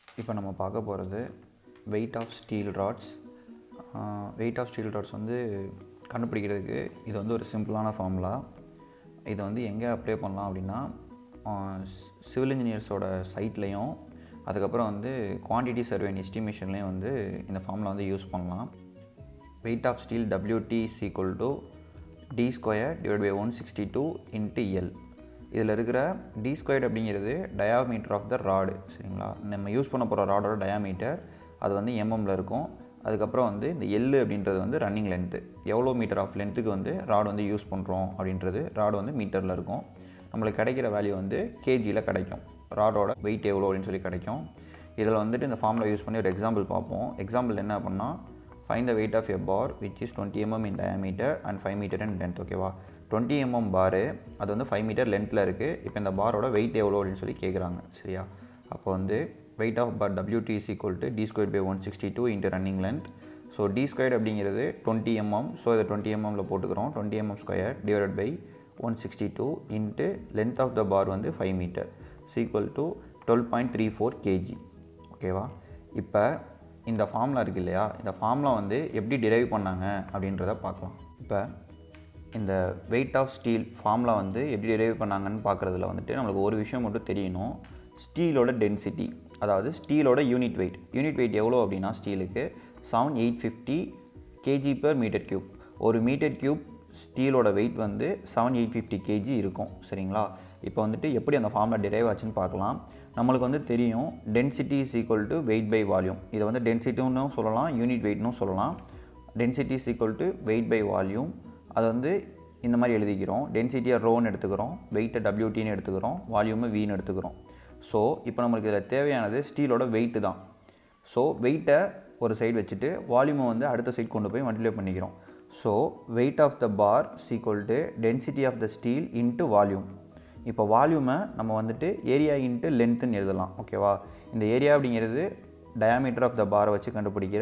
இப்போ நம்ம பார்க்க போகிறது weight of steel rods weight of steel rods வந்து கண்டுபிடிக்கிறதுக்கு இது வந்து ஒரு சிம்பிளான ஃபார்முலா இதை வந்து எங்கே அப்ளை பண்ணலாம் அப்படின்னா சிவில் இன்ஜினியர்ஸோட சைட்லேயும் அதுக்கப்புறம் வந்து குவான்டிட்டி சர்வே அண்ட் எஸ்டிமேஷன்லேயும் வந்து இந்த ஃபார்முலா வந்து யூஸ் பண்ணலாம் weight of steel WT is equal to d square divided by 162 into L இதில் இருக்கிற d squared அப்படிங்கிறது diameter of the rod சரிங்களா நம்ம யூஸ் பண்ண போகிற ராடோட diameter அது வந்து எம்எம்மில் இருக்கும் அதுக்கப்புறம் வந்து இந்த எல் அப்படின்றது வந்து ரன்னிங் லென்த்து எவ்வளோ மீட்டர் ஆஃப் லென்த்துக்கு வந்து ராட் வந்து யூஸ் பண்ணுறோம் அப்படின்றது ராடு வந்து மீட்டரில் இருக்கும் நம்மளுக்கு கிடைக்கிற வேல்யூ வந்து கேஜியில் கிடைக்கும் ராடோட வெயிட் எவ்வளோ அப்படின்னு சொல்லி கிடைக்கும் இதில் வந்துட்டு இந்த ஃபார்முலா யூஸ் பண்ணி ஒரு எக்ஸாம்பிள் பார்ப்போம் எக்ஸாம்பிள் என்ன அப்படின்னா find the weight of a bar which is 20 mm in diameter and 5 meter in length ஓகேவா 20 mm பாரு அது வந்து 5 மீட்டர் லென்த்தில் இருக்குது இப்போ இந்த பாரோட வெயிட் எவ்வளோ அப்படின்னு சொல்லி கேட்குறாங்க சரியா அப்போ வந்து weight of bar WT is equal to d squared by 162 into running length so d squared அப்படிங்கிறது 20 mm ஸோ இதை 20 mm ல போட்டுக்கிறோம் 20 mm square divided by 162 into length of the bar வந்து 5 metre is equal to 12.34 kg ஓகேவா இப்போ இந்த formula இருக்கு இல்லையா இந்த ஃபார்முலா வந்து எப்படி டிரைவ் பண்ணாங்க அப்படின்றத பார்க்கலாம் இப்போ இந்த வெயிட் ஆஃப் ஸ்டீல் ஃபார்முலா வந்து எப்படி டிரைவ் பண்ணாங்கன்னு பார்க்குறதுல வந்துட்டு நம்மளுக்கு ஒரு விஷயம் மட்டும் தெரியணும் ஸ்டீலோட டென்சிட்டி அதாவது ஸ்டீலோட யூனிட் வெயிட் யூனிட் வெயிட் எவ்வளோ அப்படின்னா ஸ்டீலுக்கு seven eight fifty KG per metre cube ஒரு மீட்டர் க்யூப் ஸ்டீலோட வெயிட் வந்து செவன் எயிட் ஃபிஃப்டி கேஜி இருக்கும் சரிங்களா இப்போ வந்துட்டு எப்படி அந்த ஃபார்முலா டிரைவ் ஆச்சுன்னு பார்க்கலாம் நம்மளுக்கு வந்து தெரியும் density is equal to weight by volume இதை வந்து டென்சிட்டின்னு சொல்லலாம் யூனிட் வெயிட்னும் சொல்லலாம் density is equal to weight by volume அதை வந்து இந்த மாதிரி எழுதிக்கிறோம் டென்சிட்டியை ரோன்னு எடுத்துக்கிறோம் வெயிட்டை டபிள்யூடின்னு எடுத்துக்கிறோம் வால்யூமை வின்னு எடுத்துக்கிறோம் ஸோ இப்போ நம்மளுக்கு இதில் தேவையானது ஸ்டீலோட வெயிட்டு தான் ஸோ வெயிட்டை ஒரு சைடு வச்சுட்டு வால்யூமை வந்து அடுத்த சைடு கொண்டு போய் மல்டிப்ளை பண்ணிக்கிறோம் so weight of the bar is equal to density of the steel into volume இப்போ வால்யூமை நம்ம வந்துட்டு ஏரியா இன்ட்டு லென்த்துன்னு எழுதலாம் ஓகேவா இந்த ஏரியா அப்படிங்கிறது டயாமீட்டர் ஆஃப் த பாரை வச்சு கண்டுபிடிக்கிற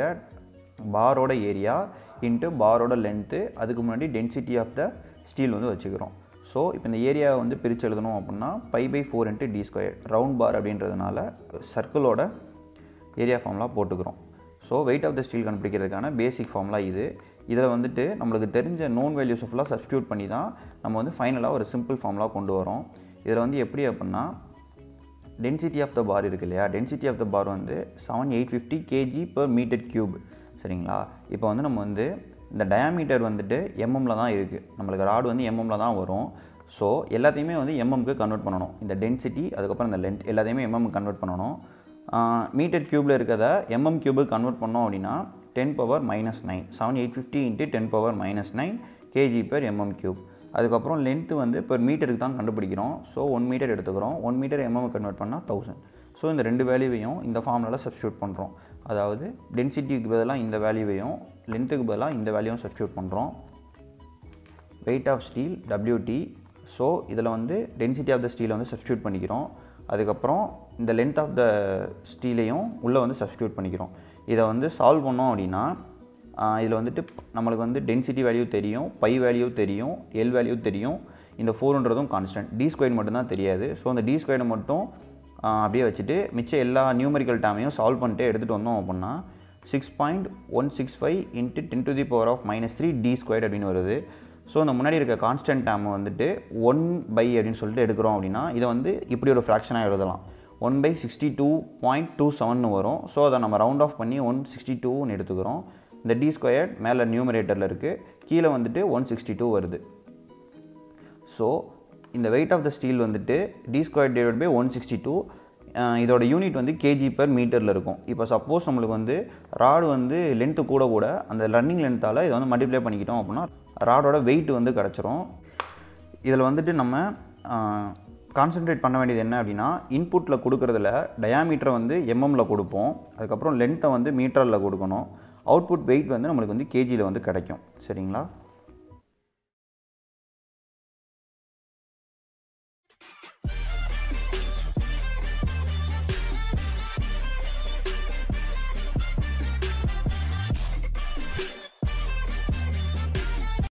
பாரோட ஏரியா இன்ட்டு பாரோட லென்த்து அதுக்கு முன்னாடி டென்சிட்டி ஆஃப் த ஸ்டீல் வந்து வச்சுக்கிறோம் ஸோ இப்போ இந்த ஏரியாவை வந்து பிரித்து எழுதணும் அப்படின்னா pi by four into d square round bar அப்படின்றதுனால சர்க்கிளோட ஏரியா ஃபார்ம்லாம் போட்டுக்கிறோம் so weight of the steel கண்டுபிடிக்கிறதுக்கான பேசிக் ஃபார்ம்லாம் இது இதில் வந்துட்டு நம்மளுக்கு தெரிஞ்ச நோன் வேல்யூஸ் ஃபுல்லாக சப்ஸ்டியூட் பண்ணி தான் நம்ம வந்து ஃபைனலாக ஒரு சிம்பிள் ஃபார்ம்லாம் கொண்டு வரோம் இதில் வந்து எப்படி அப்படின்னா டென்சிட்டி ஆஃப் த பார் இருக்கு இல்லையா டென்சிட்டி ஆஃப் த பார் வந்து seven eight fifty KG per metre cube சரிங்களா இப்போ வந்து நம்ம வந்து இந்த டயாமீட்டர் வந்துட்டு எம்எம்மில் தான் இருக்குது நம்மளுக்கு ராடு வந்து எம்எம்மில் தான் வரும் ஸோ எல்லாத்தையுமே வந்து எம்எம்க்கு கன்வெர்ட் பண்ணணும் இந்த டென்சிட்டி அதுக்கப்புறம் இந்த லென்த் எல்லாத்தையுமே எம்எம் கன்வெர்ட் பண்ணணும் மீட்டர் க்யூப்பில் இருக்கிறத எம்எம் க்யூபுக்கு கன்வெர்ட் பண்ணோம் அப்படின்னா ten power minus nine seven eight fifty into ten power minus nine kg per mm cube அதுக்கப்புறம் லென்த்து வந்து பெர் மீட்டருக்கு தான் கண்டுபிடிக்கிறோம் ஸோ ஒன் மீட்டர் எடுத்துக்கிறோம் ஒன் மீட்டர் எம்எம் கன்வெர்ட் பண்ணால் தௌசண்ட் ஸோ இந்த ரெண்டு வேல்யூவையும் இந்த ஃபார்முலாவில் சப்ஸ்டியூட் பண்ணுறோம் அதாவது டென்சிட்டிக்கு பதிலாக இந்த வேல்யூவையும் லென்த்துக்கு பதிலாக இந்த வேல்யூவும் சப்ஸ்டியூட் பண்ணுறோம் weight of steel W T so இதில் வந்து டென்சிட்டி ஆஃப் த ஸ்டீலை வந்து சப்ஸ்டியூட் பண்ணிக்கிறோம் அதுக்கப்புறம் இந்த லென்த் ஆஃப் த ஸ்டீலையும் உள்ளே வந்து சப்ஸ்டியூட் பண்ணிக்கிறோம் இதை வந்து சால்வ் பண்ணோம் அப்படின்னா இதில் வந்துட்டு நம்மளுக்கு வந்து டென்சிட்டி வேல்யூ தெரியும் பை வேல்யூ தெரியும் எல் வேல்யூ தெரியும் இந்த ஃபோர்ன்றதும் கான்ஸ்டன்ட் டி ஸ்கொயர் மட்டும்தான் தெரியாது ஸோ அந்த டி ஸ்கொயரை மட்டும் அப்படியே வச்சுட்டு மிச்சம் எல்லா நியூமரிக்கல் டேமையும் சால்வ் பண்ணிட்டு எடுத்துகிட்டு வந்தோம் அப்படின்னா six point one six five into ten to the power of minus three d square அப்படின்னு வருது ஸோ இந்த முன்னாடி இருக்க கான்ஸ்டன்ட் டேம் வந்துட்டு ஒன் பை அப்படின்னு சொல்லிட்டு எடுக்கிறோம் அப்படின்னா இதை வந்து இப்படி ஒரு ஃப்ராக்ஷனாக எழுதலாம் one by sixty two point two seven வரும் ஸோ அதை நம்ம ரவுண்ட் ஆஃப் பண்ணி ஒன் சிக்ஸ்டி டூன்னு எடுத்துக்கிறோம் இந்த டி ஸ்கொயர் மேலே நியூமரேட்டரில் இருக்குது கீழே வந்துட்டு ஒன் சிக்ஸ்டி டூ வருது ஸோ இந்த வெயிட் ஆஃப் த ஸ்டீல் வந்துட்டு d square divide by one sixty two இதோட யூனிட் வந்து கேஜி பர் மீட்டரில் இருக்கும் இப்போ சப்போஸ் நம்மளுக்கு வந்து ராடு வந்து லென்த்து கூட கூட அந்த ரன்னிங் லென்த்தால் இதை வந்து மல்டிப்ளை பண்ணிக்கிட்டோம் அப்படின்னா ராடோட வெயிட் வந்து கிடச்சிரும் இதில் வந்துட்டு நம்ம கான்சென்ட்ரேட் பண்ண வேண்டியது என்ன அப்படின்னா இன்புட்டில் கொடுக்குறதுல டயாமீட்டரை வந்து எம்எம்மில் கொடுப்போம் அதுக்கப்புறம் லென்த்தை வந்து மீட்டரில் கொடுக்கணும் அவுட்புட் வெயிட் வந்து நம்மளுக்கு வந்து கேஜியில் வந்து கிடைக்கும் சரிங்களா